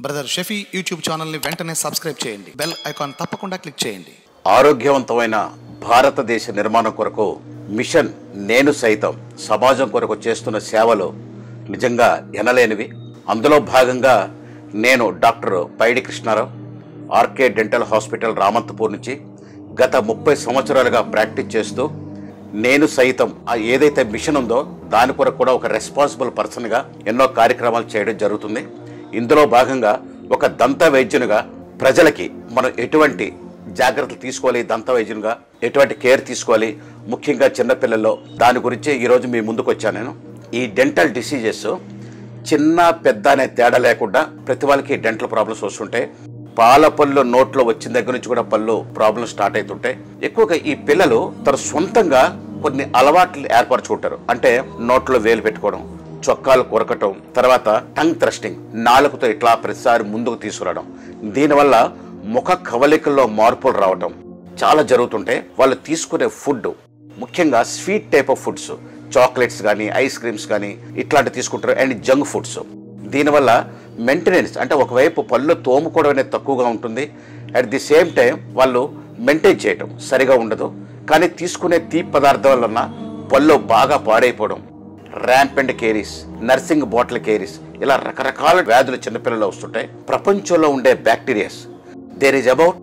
brother Shafi YouTube ఛానల్ని వెంటనే subscribe చేయండి బెల్ ఐకాన్ తప్పకుండా క్లిక్ చేయండి ఆరోగ్యవంతమైన భారతదేశ నిర్మాణం కొరకు మిషన్ నేను సైతం సమాజం కొరకు చేస్తున్న సేవలు నిజంగా ఎనలేనివి అందులో భాగంగా నేను doctor Paidi Krishna Rao RK dental hospital Ramanthapur నుంచి గత ముప్పై సంవత్సరాలుగా ప్రాక్టీస్ చేస్తూ నేను సైతం ఆ ఏదైతే మిషన్ ఉందో దాని కొరకు కూడా ఒక రెస్పాన్సిబుల్ పర్సన్గా ఎన్నో కార్యక్రమాలు చేయడం జరుగుతుంది ఇందులో భాగంగా ఒక దంత వైద్యునిగా ప్రజలకి మనం ఎటువంటి జాగ్రత్తలు తీసుకోవాలి దంత వైద్యునిగా ఎటువంటి కేర్ తీసుకోవాలి ముఖ్యంగా చిన్నపిల్లల్లో దాని గురించి ఈరోజు మీ ముందుకు వచ్చాను నేను ఈ డెంటల్ డిసీజెస్ చిన్న పెద్ద అనే తేడా లేకుండా ప్రతి వాళ్ళకి డెంటల్ ప్రాబ్లమ్స్ వస్తుంటాయి పాల పళ్ళు నోట్లో వచ్చిన దగ్గర నుంచి కూడా పళ్ళు ప్రాబ్లమ్స్ స్టార్ట్ అవుతుంటాయి ఎక్కువగా ఈ పిల్లలు తన సొంతంగా కొన్ని అలవాట్లు ఏర్పరచుకుంటారు అంటే నోట్లో వేలు పెట్టుకోవడం చొక్కాలు కొరకటం తర్వాత టంగ్ థ్రస్టింగ్ నాలుకతో ఇట్లా ప్రతిసారి ముందుకు తీసుకురావడం దీనివల్ల ముఖ కవలికల్లో మార్పులు రావటం చాలా జరుగుతుంటే వాళ్ళు తీసుకునే ఫుడ్ ముఖ్యంగా sweet type of foods chocolates కానీ ఐస్ క్రీమ్స్ కానీ ఇట్లాంటివి తీసుకుంటారు అండ్ జంక్ ఫుడ్స్ దీనివల్ల మెయింటెనెన్స్ అంటే ఒకవైపు పళ్ళు తోముకోవడం అనేది తక్కువగా ఉంటుంది అట్ ది సేమ్ టైం వాళ్ళు మెయింటైన్ చేయటం సరిగా ఉండదు కానీ తీసుకునే తీపి పదార్థాల వలన పళ్ళు బాగా పాడైపోవడం ramp and caries nursing bottle caries ఇలా రకరకాల వ్యాధులు చిన్నపిల్లలు వస్తుంటాయి ప్రపంచంలో ఉండే bacterias there is about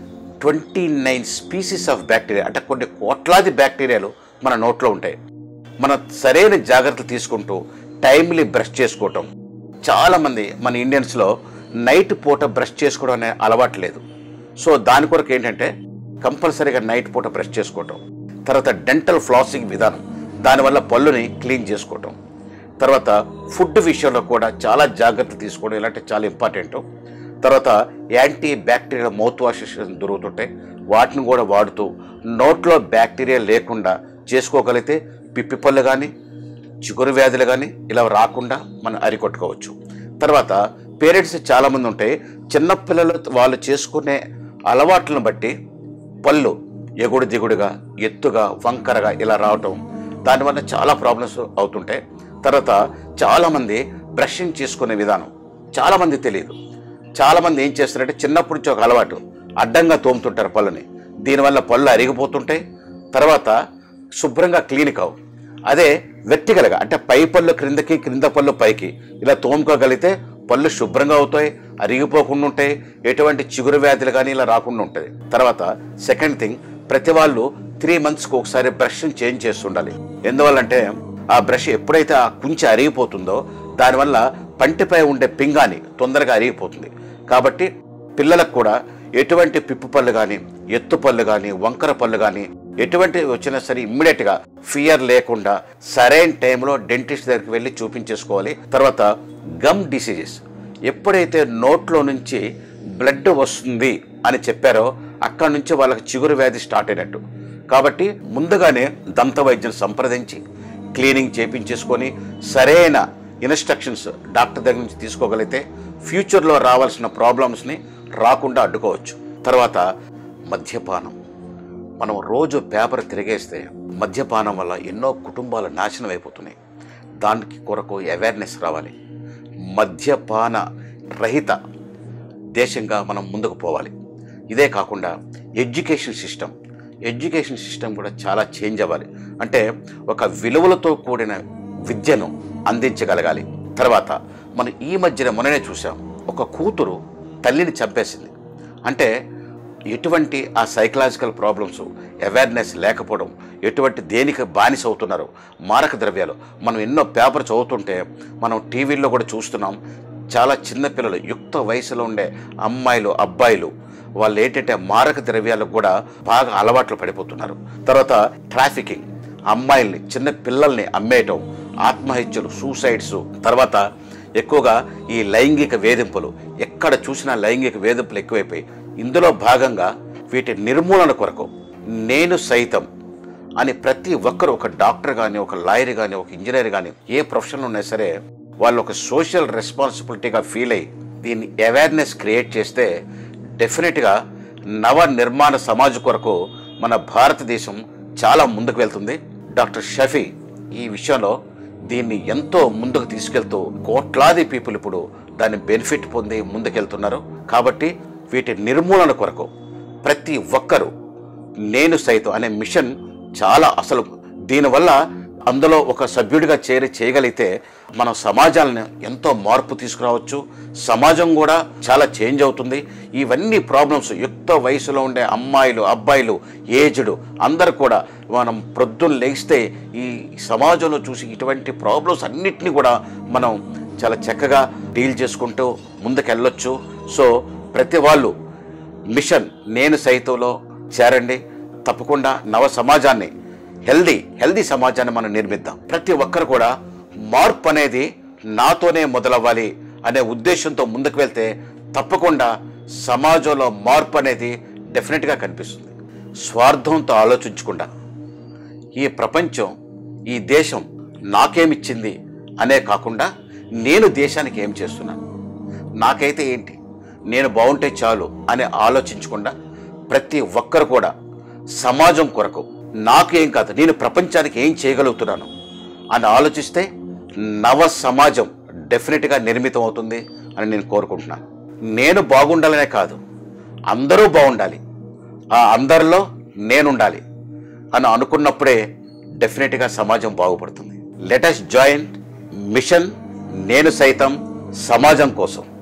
twenty nine species of bacteria అంటే కొన్ని కోట్లాది బ్యాక్టీరియాలు మన నోట్లో ఉంటాయి మన సరైన జాగ్రత్తలు తీసుకుంటూ టైమ్లీ బ్రష్ చేసుకోవటం చాలామంది మన ఇండియన్స్లో నైట్ పూట బ్రష్ చేసుకోవడం అనే అలవాటు లేదు సో దాని కొరకు ఏంటంటే కంపల్సరీగా నైట్ పూట బ్రష్ చేసుకోవటం తర్వాత డెంటల్ ఫ్లాసింగ్ విధానం దానివల్ల పళ్ళుని క్లీన్ చేసుకోవటం తర్వాత ఫుడ్ విషయంలో కూడా చాలా జాగ్రత్తలు తీసుకోవడం ఇలాంటి చాలా ఇంపార్టెంట్ తర్వాత యాంటీ బ్యాక్టీరియల్ మౌత్ వాషెస్ దొరుకుతుంటాయి వాటిని కూడా వాడుతూ నోట్లో బ్యాక్టీరియా లేకుండా చేసుకోగలిగితే పిప్పి పళ్ళు కానీ చిగురు వ్యాధులు కానీ ఇలా రాకుండా మనం అరికొట్టుకోవచ్చు తర్వాత పేరెంట్స్ చాలామంది ఉంటాయి చిన్నపిల్లలు వాళ్ళు చేసుకునే అలవాట్లను బట్టి పళ్ళు ఎగుడు దిగుడుగా ఎత్తుగా వంకరగా ఇలా రావటం దానివల్ల చాలా ప్రాబ్లమ్స్ అవుతుంటాయి తర్వాత చాలామంది బ్రషింగ్ చేసుకునే విధానం చాలామంది తెలియదు చాలామంది ఏం చేస్తారంటే చిన్నప్పటి నుంచి ఒక అలవాటు అడ్డంగా తోముతుంటారు పళ్ళని దీనివల్ల పళ్ళు అరిగిపోతుంటాయి తర్వాత శుభ్రంగా క్లీన్ కావు అదే వెర్టికల్గా అంటే పై పళ్ళు క్రిందకి క్రింద పళ్ళు పైకి ఇలా తోముకోగలిగితే పళ్ళు శుభ్రంగా అవుతాయి అరిగిపోకుండా ఉంటాయి ఎటువంటి చిగురు వ్యాధులు కానీ ఇలా రాకుండా ఉంటుంది తర్వాత సెకండ్ థింగ్ ప్రతి వాళ్ళు త్రీ మంత్స్కి ఒకసారి బ్రష్ చేంజ్ చేస్తుండాలి ఎందువల్లంటే ఆ బ్రష్ ఎప్పుడైతే ఆ కుంచె అరిగిపోతుందో దానివల్ల పంటిపై ఉండే పింగాని తొందరగా అరిగిపోతుంది కాబట్టి పిల్లలకు కూడా ఎటువంటి పిప్పు పళ్ళు కానీ ఎత్తు పళ్ళు కానీ వంకర పళ్ళు కానీ ఎటువంటి వచ్చినా సరే ఇమ్మీడియట్గా ఫియర్ లేకుండా సరైన టైంలో డెంటిస్ట్ దగ్గరికి వెళ్ళి చూపించేసుకోవాలి తర్వాత గమ్ డిసీజెస్ ఎప్పుడైతే నోట్లో నుంచి బ్లడ్ వస్తుంది అని చెప్పారో అక్కడి నుంచి వాళ్ళకి చిగురు వ్యాధి స్టార్ట్ అయినట్టు కాబట్టి ముందుగానే దంత వైద్యం సంప్రదించి క్లీనింగ్ చేపించేసుకొని సరైన ఇన్స్ట్రక్షన్స్ డాక్టర్ దగ్గర నుంచి తీసుకోగలిగితే ఫ్యూచర్లో రావాల్సిన ప్రాబ్లమ్స్ని రాకుండా అడ్డుకోవచ్చు తర్వాత మద్యపానం మనం రోజు పేపర్ తిరిగేస్తే మద్యపానం వల్ల ఎన్నో కుటుంబాలు నాశనం అయిపోతున్నాయి దానికి కొరకు అవేర్నెస్ రావాలి మద్యపాన రహిత దేశంగా మనం ముందుకు పోవాలి ఇదే కాకుండా ఎడ్యుకేషన్ సిస్టమ్ ఎడ్యుకేషన్ సిస్టమ్ కూడా చాలా చేంజ్ అవ్వాలి అంటే ఒక విలువలతో కూడిన విద్యను అందించగలగాలి తర్వాత మనం ఈ మధ్యన మొన్ననే చూసాం ఒక కూతురు తల్లిని చంపేసింది అంటే ఎటువంటి ఆ సైకలాజికల్ ప్రాబ్లమ్స్ అవేర్నెస్ లేకపోవడం ఎటువంటి దేనికి బానిస అవుతున్నారు మారక ద్రవ్యాలు మనం ఎన్నో పేపర్ చదువుతుంటే మనం టీవీల్లో కూడా చూస్తున్నాం చాలా చిన్న పిల్లలు యుక్త వయసులో ఉండే అమ్మాయిలు అబ్బాయిలు వాళ్ళు ఏంటంటే మారక ద్రవ్యాలకు కూడా బాగా అలవాట్లు పడిపోతున్నారు తర్వాత ట్రాఫికింగ్ అమ్మాయిల్ని చిన్న పిల్లల్ని అమ్మేయటం ఆత్మహత్యలు సూసైడ్స్ తర్వాత ఎక్కువగా ఈ లైంగిక వేధింపులు ఎక్కడ చూసినా లైంగిక వేధింపులు ఎక్కువైపోయి ఇందులో భాగంగా వీటి నిర్మూలన కొరకు నేను సైతం అని ప్రతి ఒక్కరు ఒక డాక్టర్ కానీ ఒక లాయర్ కానీ ఒక ఇంజనీర్ కానీ ఏ ప్రొఫెషన్ ఉన్నా సరే వాళ్ళు ఒక సోషల్ రెస్పాన్సిబిలిటీగా ఫీల్ అయ్యి దీన్ని అవేర్నెస్ క్రియేట్ చేస్తే డెఫినెట్గా నవ నిర్మాణ సమాజ కొరకు మన భారతదేశం చాలా ముందుకు వెళ్తుంది డాక్టర్ షఫీ ఈ విషయంలో దీన్ని ఎంతో ముందుకు తీసుకెళ్తూ కోట్లాది పీపుల్ ఇప్పుడు దాన్ని బెనిఫిట్ పొంది ముందుకెళ్తున్నారు కాబట్టి వీటి నిర్మూలన కొరకు ప్రతి ఒక్కరూ నేను సైతం అనే మిషన్ చాలా అసలు దీనివల్ల అందులో ఒక సభ్యుడిగా చేరి చేయగలిగితే మన సమాజాలను ఎంతో మార్పు తీసుకురావచ్చు సమాజం కూడా చాలా చేంజ్ అవుతుంది ఇవన్నీ ప్రాబ్లమ్స్ యుక్త వయసులో ఉండే అమ్మాయిలు అబ్బాయిలు ఏజ్డ్ అందరు కూడా మనం ప్రొద్దున లేస్తే ఈ సమాజంలో చూసి ఇటువంటి ప్రాబ్లమ్స్ అన్నిటినీ కూడా మనం చాలా చక్కగా డీల్ చేసుకుంటూ ముందుకెళ్ళొచ్చు సో ప్రతి వాళ్ళు మిషన్ నేను సైతంలో చేరండి తప్పకుండా నవ సమాజాన్ని హెల్దీ హెల్దీ సమాజాన్ని మనం నిర్మిద్దాం ప్రతి ఒక్కరు కూడా మార్పు అనేది నాతోనే మొదలవ్వాలి అనే ఉద్దేశంతో ముందుకు వెళ్తే తప్పకుండా సమాజంలో మార్పు అనేది డెఫినెట్గా కనిపిస్తుంది స్వార్థంతో ఆలోచించకుండా ఈ ప్రపంచం ఈ దేశం నాకేమిచ్చింది అనే కాకుండా నేను దేశానికి ఏం చేస్తున్నాను నాకైతే ఏంటి నేను బాగుంటే చాలు అని ఆలోచించకుండా ప్రతి ఒక్కరు కూడా సమాజం కొరకు నాకేం కాదు నేను ప్రపంచానికి ఏం చేయగలుగుతున్నాను అని ఆలోచిస్తే నవ సమాజం డెఫినెట్గా నిర్మితం అవుతుంది అని నేను కోరుకుంటున్నాను నేను బాగుండాలనే కాదు అందరూ బాగుండాలి ఆ అందరిలో నేనుండాలి అని అనుకున్నప్పుడే డెఫినెట్గా సమాజం బాగుపడుతుంది లెటస్ జాయిన్ మిషన్ నేను సైతం సమాజం కోసం